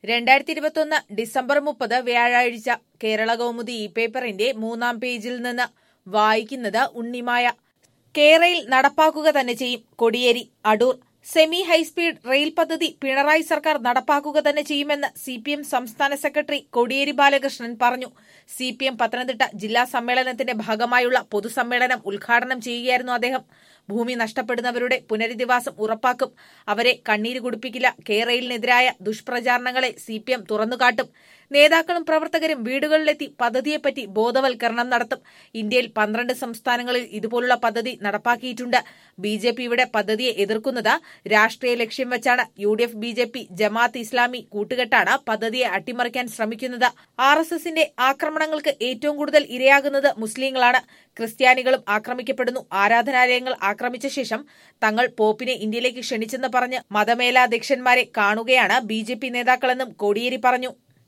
രണ്ടായിരത്തി ഇരുപത്തൊന്ന് ഡിസംബർ മുപ്പത് വ്യാഴാഴ്ച കേരള കൗമുദി ഇ പേപ്പറിന്റെ മൂന്നാം പേജിൽ നിന്ന് വായിക്കുന്നത് ഉണ്ണിമായ കേരയിൽ നടപ്പാക്കുക തന്നെ ചെയ്യും Kodiyeri Adoor semi high speed rail പദ്ധതി പിണറായി സർക്കാർ നടപ്പാക്കുക തന്നെ ചെയ്യുമെന്ന് സി പി എം സംസ്ഥാന സെക്രട്ടറി കോടിയേരി ബാലകൃഷ്ണൻ പറഞ്ഞു സി പി എം പത്തനംതിട്ട ജില്ലാ സമ്മേളനത്തിന്റെ ഭാഗമായുള്ള പൊതുസമ്മേളനം ഉദ്ഘാടനം ചെയ്യുകയായിരുന്നു അദ്ദേഹം ഭൂമി നഷ്ടപ്പെടുന്നവരുടെ പുനരധിവാസം ഉറപ്പാക്കും അവരെ കണ്ണീര് കുടിപ്പിക്കില്ല കേരളിനെതിരായ ദുഷ്പ്രചാരണങ്ങളെ സി പി എം തുറന്നുകാട്ടും നേതാക്കളും പ്രവർത്തകരും വീടുകളിലെത്തി പദ്ധതിയെപ്പറ്റി ബോധവൽക്കരണം നടത്തും ഇന്ത്യയിൽ പന്ത്രണ്ട് സംസ്ഥാനങ്ങളിൽ ഇതുപോലുള്ള പദ്ധതി നടപ്പാക്കിയിട്ടുണ്ട് ബി ജെ പിയുടെ പദ്ധതിയെ എതിർക്കുന്നത് രാഷ്ട്രീയ ലക്ഷ്യം വെച്ചാണ് U D F B J P Jamaat Islami കൂട്ടുകെട്ടാണ് പദ്ധതിയെ അട്ടിമറിക്കാൻ ശ്രമിക്കുന്നത് ആർ എസ് എസിന്റെ ആക്രമണങ്ങൾക്ക് ഏറ്റവും കൂടുതൽ ഇരയാകുന്നത് മുസ്ലിങ്ങളാണ് ക്രിസ്ത്യാനികളും ആക്രമിക്കപ്പെടുന്നു ആരാധനാലയങ്ങൾ ആക്രമിച്ച ശേഷം തങ്ങൾ പോപ്പിനെ ഇന്ത്യയിലേക്ക് ക്ഷണിച്ചെന്ന് പറഞ്ഞ് മതമേലാധ്യക്ഷന്മാരെ കാണുകയാണ് ബി ജെ പി നേതാക്കളെന്നും കോടിയേരി പറഞ്ഞു